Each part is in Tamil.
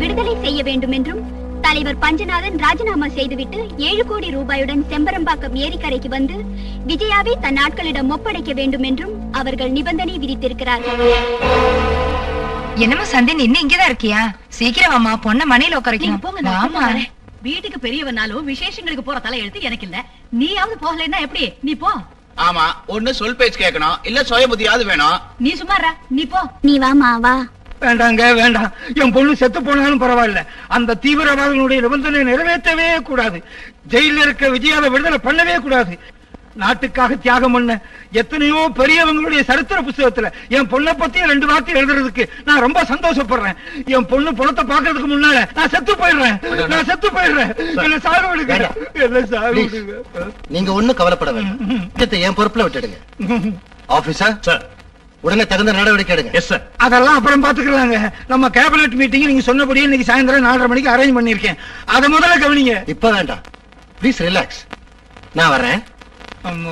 விடுதலை செய்ய வேண்டும் என்றும் தலைவர் பஞ்சநாதன் ராஜினாமா செய்துவிட்டு ஏழு கோடி ரூபாயுடன் செம்பரம்பாக்கம் ஏரிக்கரைக்கு வந்து விஜயாவை தன் ஆட்களிடம் ஒப்படைக்க வேண்டும் என்றும் அவர்கள் நிபந்தனை விதித்திருக்கிறார்கள் என்னமோ சந்தி இன்னும் இங்கதான் இருக்கியா சீக்கிரம் அம்மா பொண்ண மணியில நீங்க உட்காரைக்கணும் போங்க நான் ஆமா அப்புறமா வரேன். வீட்டுக்கு பெரியவனாலும் விசேஷங்களுக்கு போற தலை எழுத்து எனக்கு இல்ல நீயாவது போகலைன்னா எப்படி நீ போ ஆமா ஒண்ணு சொல் பேச்சு கேட்கணும் இல்ல சுய புத்தியாவது வேணும் நீ சும்மாரா நீ போ நீ வாமா வா வேண்டாங்க வேண்டாம் என் பொண்ணு செத்து போனாலும் பரவாயில்ல அந்த தீவிரவாதிகளுடைய நிபந்தனை நிறைவேற்றவே கூடாது ஜெயில இருக்க விஜயாவை விடுதலை பண்ணவே கூடாது நாட்டுக்காக தியாகம் பண்ண எத்தனையோ பெரியவங்களுடைய சரித்திர புஸ்தகத்துல என் பொண்ணை பத்தி ரெண்டு வார்த்தை எழுதுறதுக்கு நான் ரொம்ப சந்தோஷப்படுறேன் என் பொண்ணு பணத்தை பாக்குறதுக்கு முன்னால நான் செத்து போயிடுறேன் நான் செத்து போயிடுறேன் என்ன சாக விடுங்க என்ன சாக விடுங்க நீங்க ஒண்ணும் கவலைப்பட வேண்டாம் விஷயத்தை என் பொறுப்புல விட்டுடுங்க ஆபீசர் சார் உடனே தகுந்த நடவடிக்கை எடுங்க எஸ் சார் அதெல்லாம் அப்புறம் பாத்துக்கலாங்க நம்ம கேபினெட் மீட்டிங் நீங்க சொன்னபடியே இன்னைக்கு சாயந்தரம் நாலரை மணிக்கு அரேஞ்ச் பண்ணிருக்கேன் அதை முதல்ல கவனிங்க இப்ப வேண்டாம் ப்ளீஸ் ரிலாக்ஸ் நான் வரேன் அம்மோ.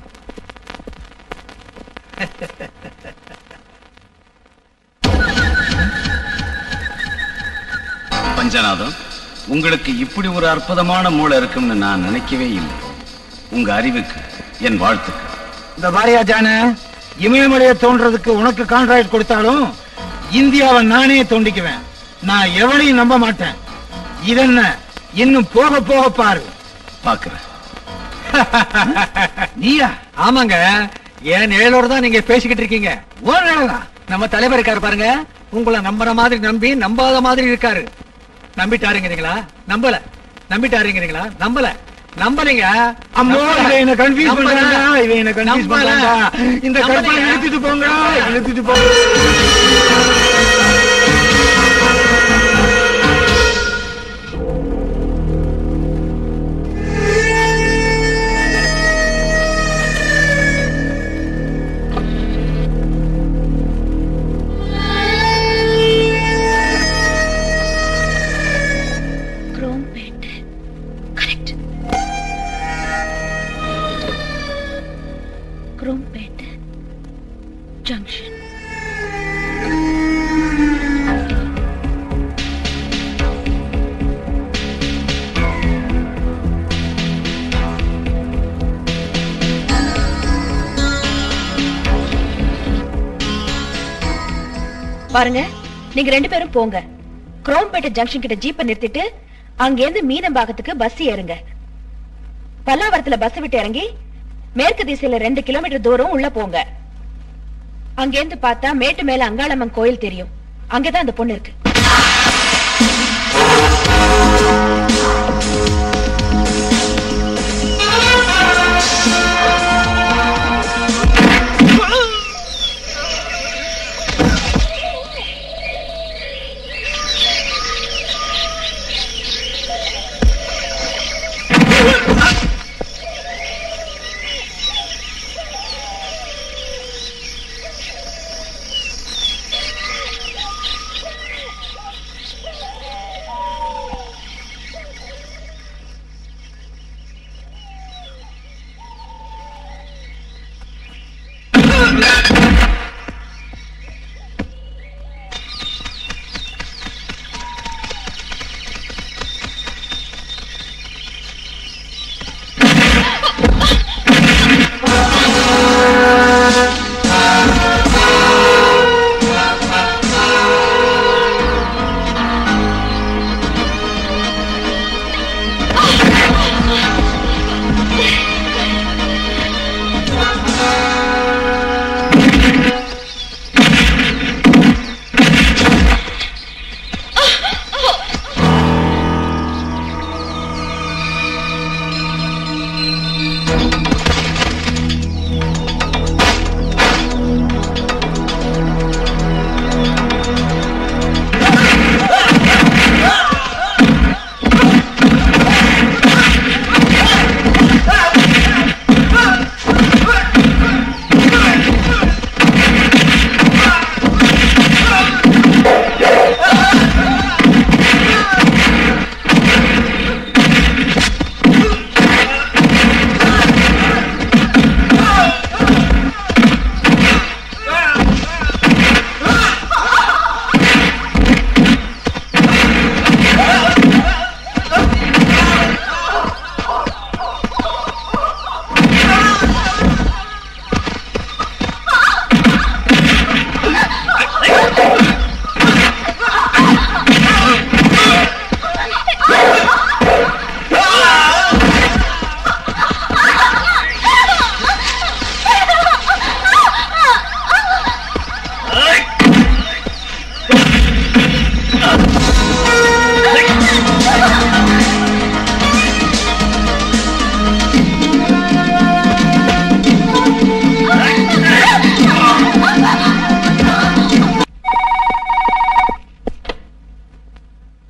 பஞ்சநாதம் உங்களுக்கு இப்படி ஒரு அற்புதமான மூளை இருக்கும்னு நான் நினைக்கவே இல்லை உங்க அறிவுக்கு என் வாழ்த்துக்கள் இந்த பாரியா ஜான இமயமலையை தோன்றதுக்கு உனக்கு கான்ட்ராக்ட் கொடுத்தாலும் இந்தியாவை நானே தோண்டிக்குவேன் நான் எவனையும் நம்ப மாட்டேன் இதென்ன இன்னும் போக போக பாரு பாக்குறேன் நீயா ஆமாங்க ஏன் நிழலோட தான் நீங்க பேசிக்கிட்டு இருக்கீங்க ஓ நிழலா? நம்ம தலைவர் இருக்காரு பாருங்க உங்களை நம்புற மாதிரி நம்பி நம்பாத மாதிரி இருக்காரு நம்பிட்டாருங்கிறீங்களா நம்பல நம்பிட்டாருங்கிறீங்களா நம்பல நம்பலீங்க அம்மோ இவன் என்ன கன்ஃபியூஸ் நம்பல. பண்றாங்க இவன் என்ன கன்ஃபியூஸ் நம்பல. பண்றாங்க இந்த கற்பனை நம்பலைங்க. இழுத்துட்டு போங்கடா இழுத்துட்டு போங்க குரோம்பேட் கரெக்ட் குரோம்பேட் ஜங்ஷன் பாருங்க நீங்க ரெண்டு பேரும் போங்க குரோம்பேட்டை ஜங்ஷன் கிட்ட ஜீப்பை நிறுத்திட்டு அங்கேருந்து மீனம்பாக்கத்துக்கு பஸ் ஏறுங்க பல்லாவரத்துல பஸ் விட்டு இறங்கி மேற்கு திசையில ரெண்டு கிலோமீட்டர் தூரம் உள்ள போங்க அங்கேருந்து பார்த்தா மேட்டு மேல அங்காளம்மன் கோயில் தெரியும் அங்கதான் அந்த பொண்ணு இருக்கு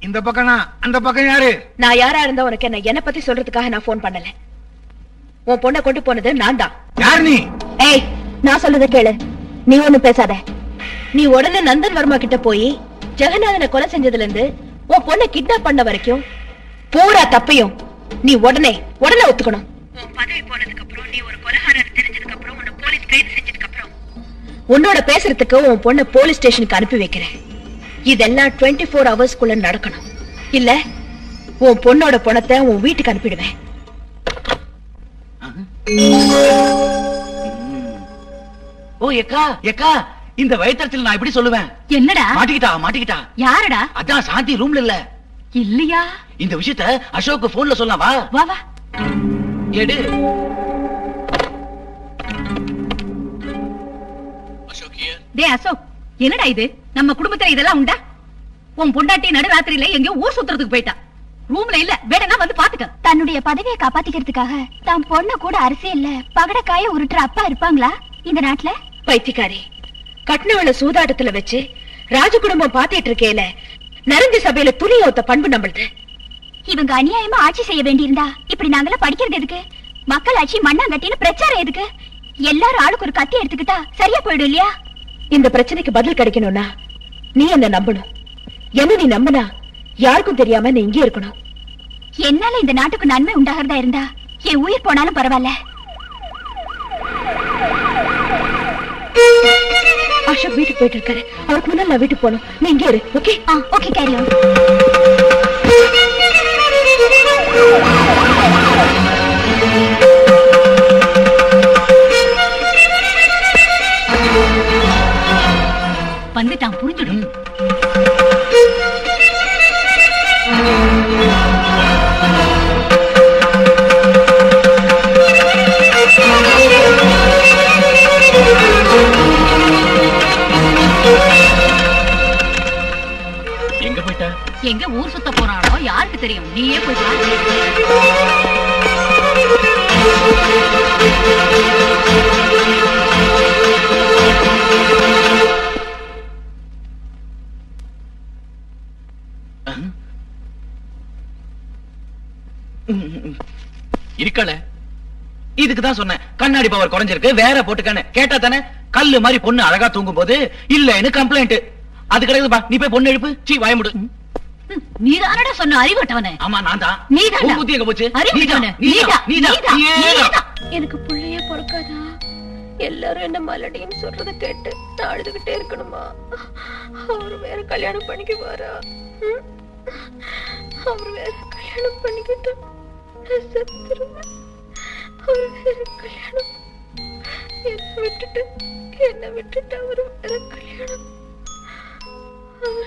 இந்த பக்கம்னா அந்த பக்கம் யாரு நான் யாரா இருந்தா உனக்கு என்ன என்ன பத்தி சொல்றதுக்காக நான் போன் பண்ணல உன் பொண்ணை கொண்டு போனது நான் தான் யார் நீ ஏய் நான் சொல்றத கேளு நீ ஒண்ணும் பேசாத நீ உடனே நந்தன் வர்மா கிட்ட போய் ஜெகநாதனை கொலை செஞ்சதுல இருந்து உன் பொண்ணை கிட்னாப் பண்ண வரைக்கும் பூரா தப்பையும் நீ உடனே உடனே ஒத்துக்கணும் பதவி போனதுக்கு அப்புறம் நீ ஒரு கொலைகாரர் தெரிஞ்சதுக்கு அப்புறம் உன்னை போலீஸ் கைது செஞ்சதுக்கு அப்புறம் உன்னோட பேசுறதுக்கு உன் பொண்ணை போலீஸ் ஸ்டேஷனுக்கு அனுப்பி வைக்கிறேன் இதெல்லாம் 24 ஃபோர் ஹவர்ஸ்க்குள்ள நடக்கணும் இல்ல உன் பொண்ணோட பணத்தை உன் வீட்டுக்கு அனுப்பிடுவேன் ஓ எக்கா எக்கா இந்த வயிற்றுல நான் எப்படி சொல்லுவேன் என்னடா மாட்டிக்கிட்டா மாட்டிக்கிட்டா யாருடா அதான் சாந்தி ரூம்ல இல்ல இல்லையா இந்த விஷயத்த அசோக் போன்ல சொல்லலாம் வா வா வா எடு டே அசோக் என்னடா இது நம்ம குடும்பத்துல இதெல்லாம் உண்டா உன் பொண்டாட்டி நடுராத்திரியில எங்கேயோ ஊர் சுத்துறதுக்கு போயிட்டா ரூம்ல இல்ல வேணா வந்து பாத்துக்க தன்னுடைய பதவியை காப்பாத்திக்கிறதுக்காக தான் பொண்ண கூட அரசியல்ல பகடக்காய உருட்டுற அப்பா இருப்பாங்களா இந்த நாட்டுல பைத்தியக்காரி கட்னவள சூதாட்டத்துல வச்சு ராஜ குடும்பம் பாத்திட்டு இருக்கேல நரஞ்ச சபையில துணி ஒத்த பண்பு நம்மளுது இவங்க அநியாயமா ஆட்சி செய்ய வேண்டியிருந்தா இப்படி நாங்களாம் படிக்கிறது எதுக்கு மக்கள் ஆட்சி மண்ணாங்கட்டின்னு பிரச்சாரம் எதுக்கு எல்லாரும் ஆளுக்கு ஒரு கத்தி எடுத்துக்கிட்டா சரியா போயிடும் இல்லையா இந்த பிரச்சனைக்கு பதில் கிடைக்கணும்னா நீ என்ன நம்பணும் என்ன நீ நம்பினா யாருக்கும் தெரியாம நீ இங்கே இருக்கணும் என்னால இந்த நாட்டுக்கு நன்மை உண்டாகிறதா இருந்தா என் உயிர் போனாலும் பரவாயில்ல அசோக் வீட்டுக்கு போயிட்டு இருக்காரு அவருக்கு முன்னால நான் வீட்டுக்கு போகணும் நீ இங்கே இரு ஓகே ஆ ஓகே கேரி ஆன் வந்துட்டான் புரிஞ்சுடும் எங்க போயிட்ட எங்க ஊர் சுத்த போறானோ யாருக்கு தெரியும் நீயே போய் பாரு இருக்கல இதுக்கு தான் சொன்னேன் கண்ணாடி பவர் குறைஞ்சிருக்கு வேற போட்டுக்கானே கேட்டா தானே கல்லு மாதிரி பொண்ணு அழகா தூங்கும் போது இல்லன்னு கம்ப்ளைண்ட் அது கிடையாதுப்பா நீ போய் பொண்ணு எழுப்பு சீ வாயமுடு நீதானடா சொன்ன அறிவட்டவனே ஆமா நான் தான் நீதான்டா. உன் புத்தி எங்க போச்சு அறிவிட்டவனே. நீதான், நீதான், நீதான், நீதான், நீதான், நீதான். எனக்கு புள்ளையே பொறுக்காதா எல்லாரும் என்ன மலடின்னு சொல்றத கேட்டு நான் அழுதுகிட்டே இருக்கணுமா அவர் வேற கல்யாணம் பண்ணிக்குவாரா ம்? அவர் வேற கல்யாணம் பண்ணிக்கிட்டா நான் செத்துருவேன் அவர் வேற கல்யாணம் என்ன விட்டுட்டு என்ன விட்டுட்டு அவர் வேற கல்யாணம் அவர்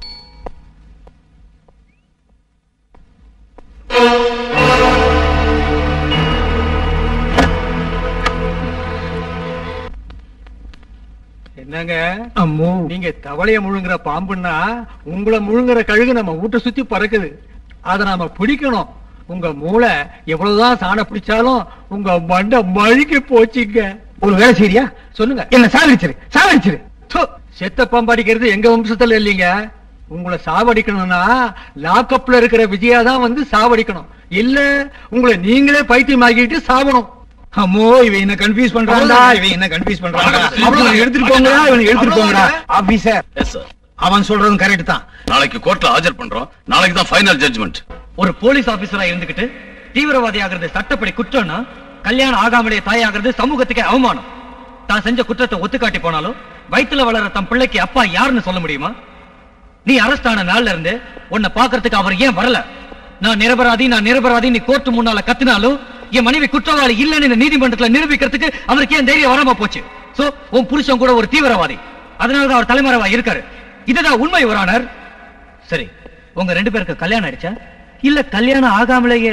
என்னங்க அம்மோ நீங்க தவளைய முழுங்குற பாம்புன்னா உங்களை முழுங்குற கழுகு நம்ம வீட்டை சுத்தி பறக்குது அத நாம பிடிக்கணும் உங்க மூளை எவ்வளவுதான் சாண பிடிச்சாலும் உங்க மண்டை மழுகி போச்சுங்க ஒரு வேலை செய்றியா சொல்லுங்க என்ன சாவடிச்சிரு சாவடிச்சிரு து, செத்த பாம்பு அடிக்கிறது எங்க வம்சத்துல இல்லைங்க உங்களை சாவடிக்கணும்னா லாக்கப்ல இருக்கிற விஜயா தான் வந்து சாவடிக்கணும் இல்ல உங்களை நீங்களே பைத்தியமாக்கிட்டு சாவணும் அம்மோ இவன் என்ன கன்ஃபியூஸ் பண்றான்டா அவ்வளவுதான். இவன் என்ன கன்ஃபியூஸ் பண்றான்டா அவ்வளவுதான். இவனை எடுத்துட்டு போங்கடா இவனை எடுத்துட்டு போங்கடா ஆபீசர் எஸ் சார் அவன் சொல்றதும் கரெக்ட் தான் நாளைக்கு கோர்ட்ல ஆஜர் பண்றோம் நாளைக்கு தான் ஃபைனல் ஜட்ஜ்மெண்ட் ஒரு போலீஸ் ஆபீசரா இருந்துகிட்டு தீவிரவாதி ஆகிறது சட்டப்படி குற்றம்னா கல்யாணம் ஆகாமலே தாயாகிறது சமூகத்துக்கே அவமானம் தான் செஞ்ச குற்றத்தை ஒத்துக்காட்டி போனாலும் வயித்துல வளர தம் பிள்ளைக்கு அப்பா யாருன்னு சொல்ல முடியுமா நீ அரெஸ்ட் ஆன நாள்ல இருந்து உன்னை பாக்குறதுக்கு அவர் ஏன் வரல நான் நிரபராதி நான் நிரபராதி நீ கோர்ட்டு முன்னால கத்தினாலும் என் மனைவி குற்றவாளி இல்லைன்னு இந்த நீதிமன்றத்துல நிரூபிக்கிறதுக்கு அவருக்கு ஏன் தைரியம் வராம போச்சு சோ உன் புருஷன் கூட ஒரு தீவிரவாதி அதனாலதான் அவர் தலைமறைவா இருக்காரு இதுதான் உண்மை வரானர் சரி உங்க ரெண்டு பேருக்கு கல்யாணம் ஆயிடுச்சா இல்ல கல்யாணம் ஆகாமலேயே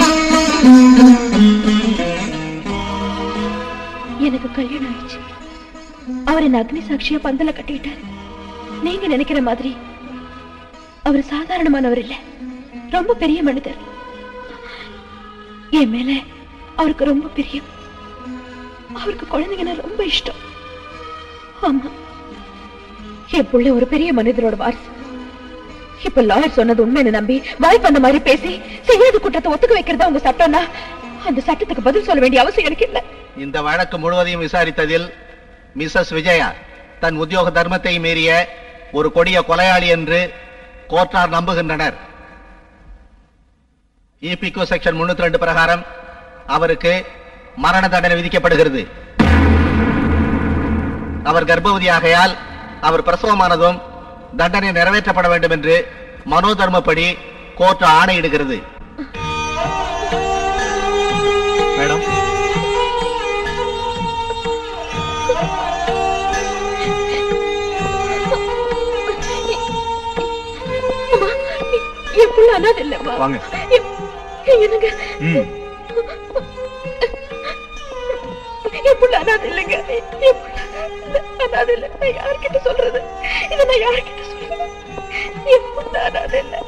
எனக்கு கல்யாணம் ஆயிடுச்சு அவர் என்ன அக்னி சாட்சியா பந்தல கட்டிட்டார் நீங்க நினைக்கிற மாதிரி அவர் சாதாரணமானவர் இல்ல ரொம்ப பெரிய மனிதர் என் மேல அவருக்கு ரொம்ப பிரியம் அவருக்கு குழந்தைங்கன்னா ரொம்ப இஷ்டம் ஆமா என் புள்ள ஒரு பெரிய மனிதரோட வாரிசு இப்ப லாயர் சொன்னது உண்மைன்னு நம்பி வாய் பண்ண மாதிரி பேசி செய்யாத குற்றத்தை ஒத்துக்க வைக்கிறதா உங்க சட்டம்னா அந்த சட்டத்துக்கு பதில் சொல்ல வேண்டிய அவசியம் எனக்கு இல்ல இந்த வழக்கு முழுவதையும் விசாரித்ததில் மிஸ்ஸஸ் விஜயா தன் உத்தியோக தர்மத்தை மீறிய ஒரு கொடிய கொலையாளி என்று கோர்ட்டார் நம்புகின்றனர் இபிகோ செக்ஷன் முன்னூத்தி ரெண்டு பிரகாரம் அவருக்கு மரண தண்டனை விதிக்கப்படுகிறது அவர் கர்ப்பவதியாகையால் அவர் பிரசவமானதும் தண்டனை நிறைவேற்றப்பட வேண்டும் என்று மனோதர்மப்படி கோர்ட் ஆணையிடுகிறது மேடம் அம்மா, என் புள்ள அனாதை இல்லம்மா. வாங்க. என்- என்னங்க ம் என் புள்ள அனாதை இல்லைங்க என் புள்ள அனாதை இல்லை நான் யார்கிட்ட சொல்றது இதை நான் யார்கிட்ட சொல்றது என் புள்ள அனாதை இல்லை